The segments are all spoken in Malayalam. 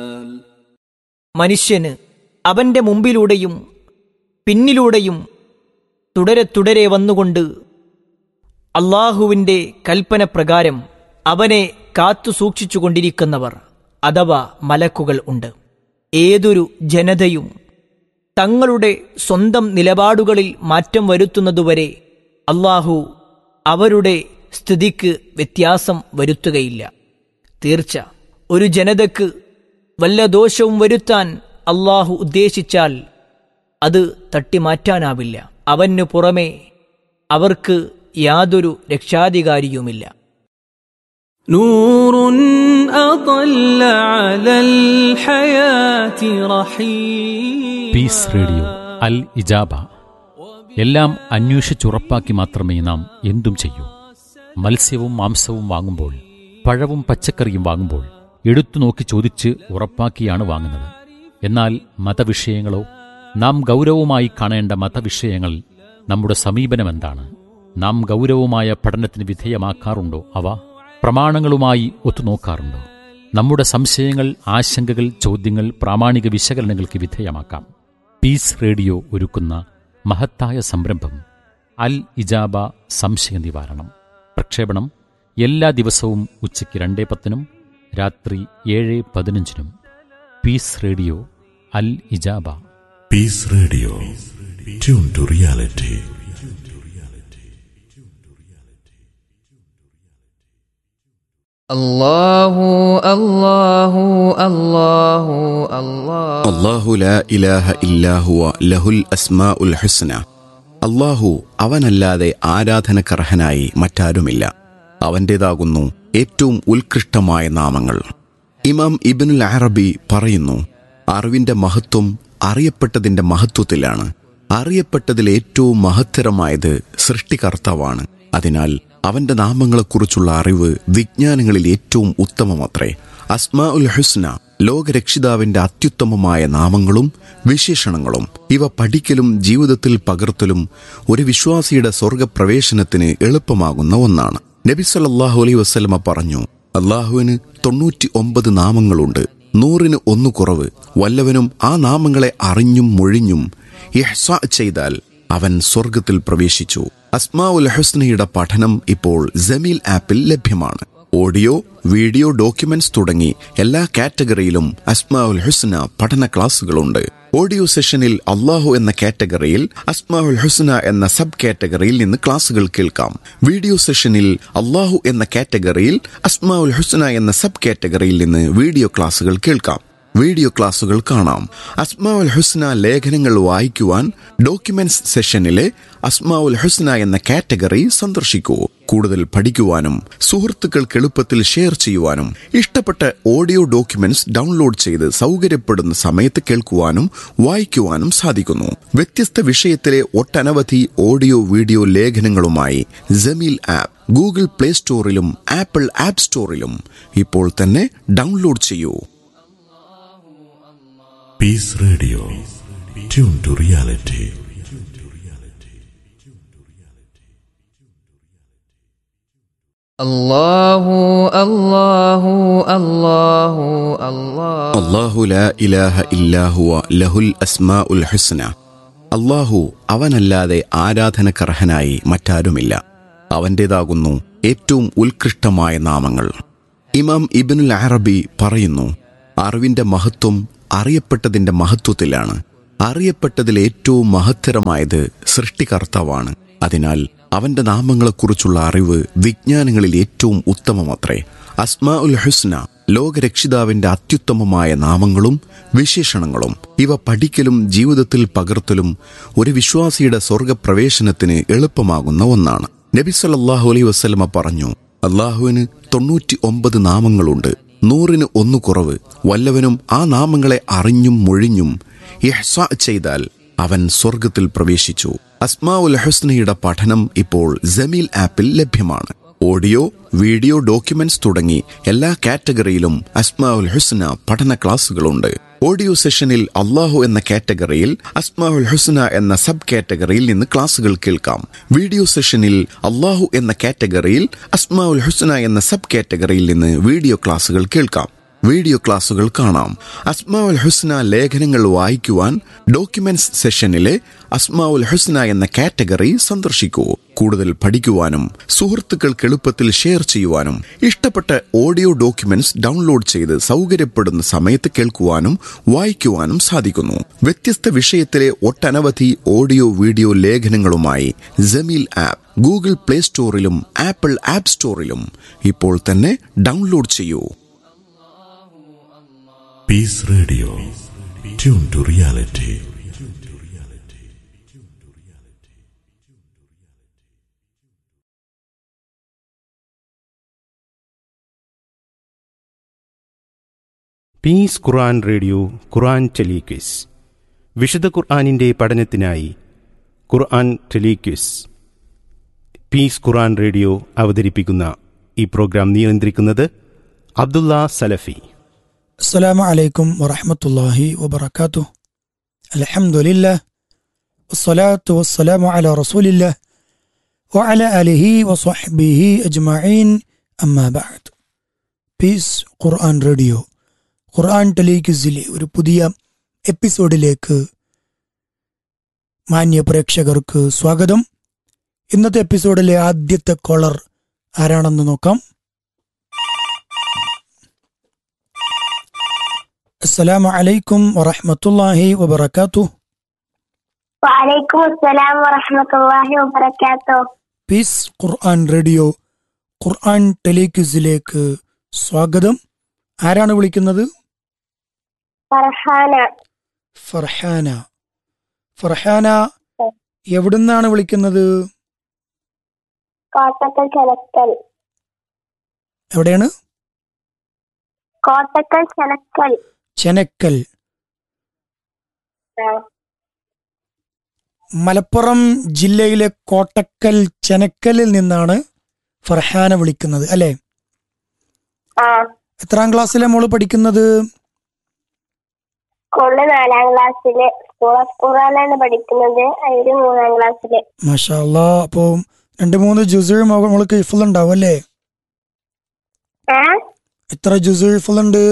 മനുഷ്യന് അവന്റെ മുമ്പിലൂടെയും പിന്നിലൂടെയും തുടരെ തുടരെ വന്നുകൊണ്ട് അള്ളാഹുവിന്റെ കൽപ്പന പ്രകാരം അവനെ കാത്തു സൂക്ഷിച്ചുകൊണ്ടിരിക്കുന്നവർ അഥവാ മലക്കുകൾ ഉണ്ട് ഏതൊരു ജനതയും തങ്ങളുടെ സ്വന്തം നിലപാടുകളിൽ മാറ്റം വരുത്തുന്നതുവരെ അള്ളാഹു അവരുടെ സ്ഥിതിക്ക് വ്യത്യാസം വരുത്തുകയില്ല തീർച്ച ഒരു ജനതക്ക് വല്ല ദോഷവും വരുത്താൻ അള്ളാഹു ഉദ്ദേശിച്ചാൽ അത് തട്ടിമാറ്റാനാവില്ല അവനു പുറമെ അവർക്ക് യാതൊരു രക്ഷാധികാരിയുമില്ല نور أطل على الحياة رحيم പീസ് റേഡിയോ അൽ ഇജാബ എല്ലാം അന്വേഷിച്ചുറപ്പാക്കി മാത്രമേ നാം എന്തും ചെയ്യൂ മത്സ്യവും മാംസവും വാങ്ങുമ്പോൾ പഴവും പച്ചക്കറിയും വാങ്ങുമ്പോൾ എടുത്തു നോക്കി ചോദിച്ച് ഉറപ്പാക്കിയാണ് വാങ്ങുന്നത് എന്നാൽ മതവിഷയങ്ങളോ നാം ഗൗരവമായി കാണേണ്ട മതവിഷയങ്ങൾ നമ്മുടെ സമീപനം എന്താണ് നാം ഗൗരവമായ പഠനത്തിന് വിധേയമാക്കാറുണ്ടോ അവ പ്രമാണങ്ങളുമായി ഒത്തുനോക്കാറുണ്ടോ നമ്മുടെ സംശയങ്ങൾ ആശങ്കകൾ ചോദ്യങ്ങൾ പ്രാമാണിക വിശകലനങ്ങൾക്ക് വിധേയമാക്കാം പീസ് റേഡിയോ ഒരുക്കുന്ന മഹത്തായ സംരംഭം അൽ ഇജാബ സംശയ നിവാരണം പ്രക്ഷേപണം എല്ലാ ദിവസവും ഉച്ചയ്ക്ക് രണ്ടേ പത്തിനും രാത്രി ഏഴ് പതിനഞ്ചിനും പീസ് റേഡിയോ അൽ ഇജാബ Peace Radio. Tune to reality. الله الله الله الله അള്ളാഹു ലാ ഇലാഹ ഇല്ലാഹുവ ലഹുൽ അസ്മാഉൽ ഹുസ്ന അള്ളാഹു അവനല്ലാതെ ആരാധനക്കർഹനായി മറ്റാരുമില്ല അവൻ്റേതാകുന്നു ഏറ്റവും ഉത്കൃഷ്ടമായ നാമങ്ങൾ ഇമാം ഇബിനുൽ അറബി പറയുന്നു അറിവിന്റെ മഹത്വം അറിയപ്പെട്ടതിന്റെ മഹത്വത്തിലാണ് അറിയപ്പെട്ടതിൽ ഏറ്റവും മഹത്തരമായത് സൃഷ്ടികർത്താവാണ് അതിനാൽ അവന്റെ നാമങ്ങളെക്കുറിച്ചുള്ള അറിവ് വിജ്ഞാനങ്ങളിൽ ഏറ്റവും ഉത്തമമത്രേ അസ്മാ ഉൽ ഹുസ്ന ലോകരക്ഷിതാവിന്റെ അത്യുത്തമമായ നാമങ്ങളും വിശേഷണങ്ങളും ഇവ പഠിക്കലും ജീവിതത്തിൽ പകർത്തലും ഒരു വിശ്വാസിയുടെ സ്വർഗപ്രവേശനത്തിന് എളുപ്പമാകുന്ന ഒന്നാണ് നബി സല്ലല്ലാഹു അലൈഹി വസല്ലമ പറഞ്ഞു അള്ളാഹുവിന് തൊണ്ണൂറ്റി ഒമ്പത് നാമങ്ങളുണ്ട് നൂറിന് ഒന്ന് കുറവ് വല്ലവനും ആ നാമങ്ങളെ അറിഞ്ഞും മൊഴിഞ്ഞും ഇഹ്സ ചെയ്താൽ അവൻ സ്വർഗത്തിൽ പ്രവേശിച്ചു അസ്മാ ഉൽ ഹുസ്നയുടെ പഠനം ഇപ്പോൾ ജമീൽ ആപ്പിൽ ലഭ്യമാണ് ഓഡിയോ വീഡിയോ ഡോക്യുമെന്റ്സ് തുടങ്ങി എല്ലാ കാറ്റഗറിയിലും അസ്മാ ഉൽ ഹുസ്ന പഠന ക്ലാസുകളുണ്ട് ഓഡിയോ സെഷനിൽ അള്ളാഹു എന്ന കാറ്റഗറിയിൽ അസ്മാ ഉൽ ഹുസ്ന എന്ന സബ് കാറ്റഗറിയിൽ നിന്ന് ക്ലാസുകൾ കേൾക്കാം വീഡിയോ സെഷനിൽ അള്ളാഹു എന്ന കാറ്റഗറിയിൽ അസ്മാ ഉൽ ഹുസ്ന എന്ന സബ് കാറ്റഗറിയിൽ നിന്ന് വീഡിയോ ക്ലാസുകൾ കേൾക്കാം വീഡിയോ ക്ലാസുകൾ കാണാം അസ്മാഉൽ ഹുസ്ന ലേഖനങ്ങൾ വായിക്കുവാൻ ഡോക്യുമെന്റ്സ് സെഷനിലെ അസ്മാഉൽ ഹുസ്ന എന്ന കാറ്റഗറി സന്ദർശിക്കൂ കൂടുതൽ പഠിക്കുവാനും സുഹൃത്തുക്കൾക്ക് എളുപ്പത്തിൽ ഷെയർ ചെയ്യുവാനും ഇഷ്ടപ്പെട്ട ഓഡിയോ ഡോക്യുമെന്റ്സ് ഡൗൺലോഡ് ചെയ്ത് സൗകര്യപ്പെടുന്ന സമയത്ത് കേൾക്കുവാനും വായിക്കുവാനും സാധിക്കുന്നു വ്യത്യസ്ത വിഷയത്തിലെ ഒട്ടനവധി ഓഡിയോ വീഡിയോ ലേഖനങ്ങളുമായി ജമീൽ ആപ്പ് ഗൂഗിൾ പ്ലേ സ്റ്റോറിലും ആപ്പിൾ ആപ്പ് സ്റ്റോറിലും ഇപ്പോൾ തന്നെ ഡൗൺലോഡ് ചെയ്യൂ Peace Radio. Tune to reality. الله الله الله الله അള്ളാഹു ലാ ഇലാഹ ഇല്ലാഹുവ ലഹുൽ അസ്മാ ഉൽ ഹുസ്ന അള്ളാഹു അവനല്ലാതെ ആരാധനക്കർഹനായി മറ്റാരുമില്ല അവൻ്റേതാകുന്നു ഏറ്റവും ഉത്കൃഷ്ടമായ നാമങ്ങൾ ഇമാം ഇബിനുൽ അറബി പറയുന്നു അറിവിന്റെ മഹത്വം അറിയപ്പെട്ടതിന്റെ മഹത്വത്തിലാണ് അറിയപ്പെട്ടതിൽ ഏറ്റവും മഹത്തരമായത് സൃഷ്ടികർത്താവാണ് അതിനാൽ അവന്റെ നാമങ്ങളെക്കുറിച്ചുള്ള അറിവ് വിജ്ഞാനങ്ങളിൽ ഏറ്റവും ഉത്തമമത്രേ അസ്മാ ഉൽ ഹുസ്ന ലോകരക്ഷിതാവിന്റെ അത്യുത്തമമായ നാമങ്ങളും വിശേഷണങ്ങളും ഇവ പഠിക്കലും ജീവിതത്തിൽ പകർത്തലും ഒരു വിശ്വാസിയുടെ സ്വർഗപ്രവേശനത്തിന് എളുപ്പമാകുന്ന ഒന്നാണ് നബി സല്ലല്ലാഹു അലൈഹി വസല്ലമ പറഞ്ഞു അള്ളാഹുവിന് തൊണ്ണൂറ്റി ഒമ്പത് നാമങ്ങളുണ്ട് നൂറിന് ഒന്ന് കുറവ് വല്ലവനും ആ നാമങ്ങളെ അറിഞ്ഞും മൊഴിഞ്ഞും ഇഹ്സ ചെയ്താൽ അവൻ സ്വർഗത്തിൽ പ്രവേശിച്ചു അസ്മാ ഉൽ ഹുസ്നയുടെ പഠനം ഇപ്പോൾ ജമീൽ ആപ്പിൽ ലഭ്യമാണ് ഓഡിയോ വീഡിയോ ഡോക്യുമെന്റ്സ് തുടങ്ങി എല്ലാ കാറ്റഗറിയിലും അസ്മാ ഉൽ ഹുസ്ന പഠന ക്ലാസുകളുണ്ട് ഓഡിയോ സെഷനിൽ അള്ളാഹു എന്ന കാറ്റഗറിയിൽ അസ്മാ ഉൽ ഹുസ്ന എന്ന സബ് കാറ്റഗറിയിൽ നിന്ന് ക്ലാസുകൾ കേൾക്കാം വീഡിയോ സെഷനിൽ അള്ളാഹു എന്ന കാറ്റഗറിയിൽ അസ്മാ ഉൽ ഹുസ്ന എന്ന സബ് കാറ്റഗറിയിൽ നിന്ന് വീഡിയോ ക്ലാസുകൾ കേൾക്കാം വീഡിയോ ക്ലാസുകൾ കാണാം അസ്മാഉൽ ഹുസ്ന ലേഖനങ്ങൾ വായിക്കുവാൻ ഡോക്യുമെന്റ്സ് സെഷനിലെ അസ്മാഉൽ ഹുസ്ന എന്ന കാറ്റഗറി സന്ദർശിക്കൂ കൂടുതൽ പഠിക്കുവാനും സുഹൃത്തുക്കൾക്ക് എളുപ്പത്തിൽ ഷെയർ ചെയ്യുവാനും ഇഷ്ടപ്പെട്ട ഓഡിയോ ഡോക്യുമെന്റ്സ് ഡൗൺലോഡ് ചെയ്ത് സൗകര്യപ്പെടുന്ന സമയത്ത് കേൾക്കുവാനും വായിക്കുവാനും സാധിക്കുന്നു വ്യത്യസ്ത വിഷയത്തിലെ ഒട്ടനവധി ഓഡിയോ വീഡിയോ ലേഖനങ്ങളുമായി ജമീൽ ആപ്പ് ഗൂഗിൾ പ്ലേ സ്റ്റോറിലും ആപ്പിൾ ആപ്പ് സ്റ്റോറിലും ഇപ്പോൾ തന്നെ ഡൗൺലോഡ് ചെയ്യൂ Peace Radio. Tune to reality. Peace Quran radio Quran telequiz വിശുദ്ധ ഖുർആാനിൻ്റെ പഠനത്തിനായി Quran telequiz peace Quran radio അവതരിപ്പിക്കുന്ന ഈ പ്രോഗ്രാം നിയന്ത്രിക്കുന്നത് അബ്ദുള്ള സലഫി السلام عليكم ورحمة الله وبركاته الحمد لله والصلاة والسلام على رسول الله وعلى آله وصحبه أجمعين أما بعد പീസ് ഖുർആൻ റേഡിയോ ഖുർആൻ ടെലിക്വിസിലെ ഒരു പുതിയ എപ്പിസോഡിലേക്ക് മാന്യ പ്രേക്ഷകർക്ക് സ്വാഗതം ഇന്നത്തെ എപ്പിസോഡിലെ ആദ്യത്തെ കോളർ ആരാണെന്ന് നോക്കാം السلام عليكم ورحمة الله وبركاته وعليكم السلام ورحمة الله وبركاته പീസ് ഖുർആൻ റേഡിയോ ഖുർആൻ ടെലിക്വിസിലേക്ക് സ്വാഗതം ആരാണ് വിളിക്കുന്നത് فرحانة ഫർഹാന ഫർഹാന എവിടുന്നാണ് വിളിക്കുന്നത് കോട്ടക്കൽ ചെനക്കൽ എവിടെയാണ് കോട്ടക്കൽ ചെനക്കൽ ചെനക്കൽ ആ, മലപ്പുറം ജില്ലയിലെ കോട്ടക്കൽ ചെനക്കലിൽ നിന്നാണ് ഫർഹാന വിളിക്കുന്നത് അല്ലെ ആ എത്രാം ക്ലാസ്സിലെ മോള് പഠിക്കുന്നത് സ്കൂളില് നാലാം ക്ലാസ്സില് സ്കൂൾ ഓഫ് ഖുറാനാണ് പഠിക്കുന്നത് അതില് മൂന്നാം ക്ലാസ്സില് മാഷാ അല്ലാ അപ്പോൾ രണ്ട് മൂന്ന് ജുസു മോൾക്ക് ഇഫുൾ ഉണ്ടാവും അല്ലേ ഏ എത്ര ജുസു ഇഫുൾ ഉണ്ട്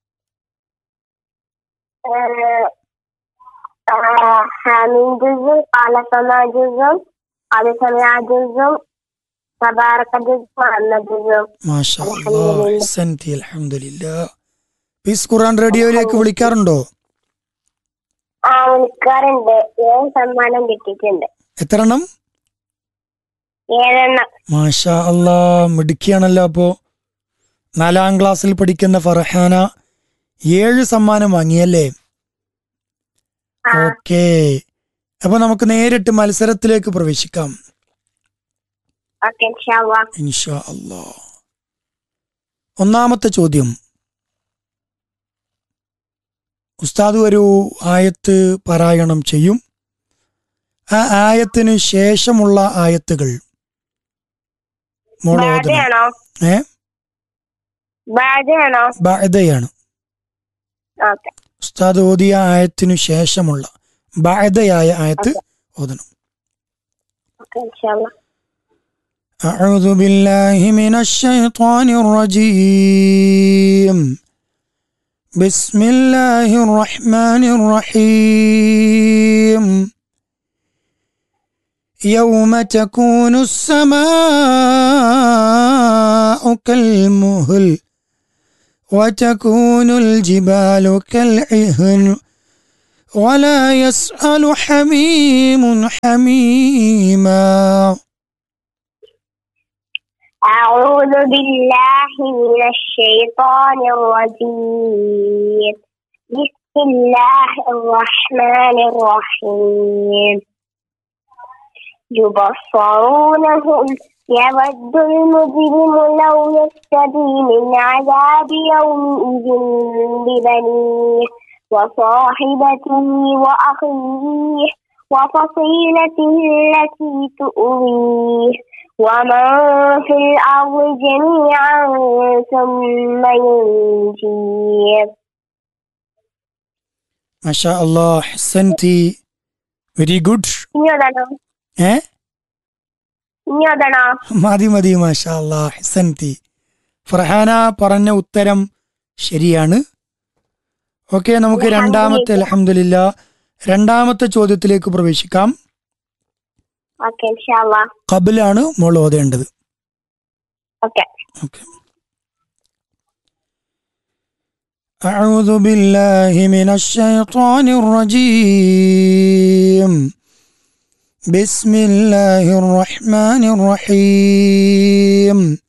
ആ, ആ, ഹാമീൻ ജുസും ആലസമാ ജുസും ആലസമാ ജുസും തബാറക്ക ജുസും അന്ന ജുസും മാഷാ അല്ലാ അഹ്സൻതി അൽഹംദുലില്ലാ പീസ് ഖുർആൻ റേഡിയോയിലേക്ക് വിളിക്കാറുണ്ടോ ആ വിളിക്കാറുണ്ട് ഏഴ് സമ്മാനം കിട്ടിയിട്ടുണ്ട് എത്ര എണ്ണം ഏഴെണ്ണം മാഷാ അല്ലാ മിടുക്കിയാണല്ലോ അപ്പോ നാലാം ക്ലാസ്സിൽ പഠിക്കുന്ന ഫർഹാന ഏഴ് സമ്മാനം വാങ്ങിയല്ലേ ആ ഓക്കേ അപ്പൊ നമുക്ക് നേരിട്ട് മത്സരത്തിലേക്ക് പ്രവേശിക്കാം ഓക്കെ ഇൻഷാല്ലാ ഇൻഷാ അല്ലാ ഒന്നാമത്തെ ചോദ്യം ഉസ്താദ് ഒരു ആയത്ത് പാരായണം ചെയ്യും ആ ആയത്തിന് ശേഷമുള്ള ആയത്തുകൾ മോൾ ഓതണം ബാധയാണോ ഏ ബാധയാണോ ബാധയാണ് ഓക്കെ ഉസ്താദ് ഓതിയ ആയത്തിനു ശേഷമുള്ള ബാധയായ ആയത്ത് ഓതണം ഓക്കെ ഇൻഷാല്ലാ أعوذ بالله من الشيطان الرجيم بسم الله الرحمن الرحيم يوم تكون السماء كالمهل وتكون الجبال كالعهن ولا يسأل حميم حميما أعوذ بالله من الشيطان الرجيم بسم الله الرحمن الرحيم يبصرونهم يود المجرم لو يفتدي من عذاب يومئذ ببنيه وصاحبته وأخيه وفصيلته التي تؤويه ومن في الأرض جميعا ثم ينجيه മാഷാ അല്ലാ ഹസൻതി വെരി ഗുഡ് ഇനിയോതാണോ ഏ ഇനിയോതാണോ മതി മതി മാഷാ അല്ലാ ഹസൻതി ഫർഹാന പറഞ്ഞ ഉത്തരം ശരിയാണ് ഓക്കെ നമുക്ക് രണ്ടാമത്തെ അലഹമില്ല രണ്ടാമത്തെ ചോദ്യത്തിലേക്ക് പ്രവേശിക്കാം ഓക്കെ ഇൻഷാല്ലാ കബിലാണ് മോൾ ഓതേണ്ടത് ഓക്കെ ഓക്കെ أعوذ بالله من الشيطان الرجيم بسم الله الرحمن الرحيم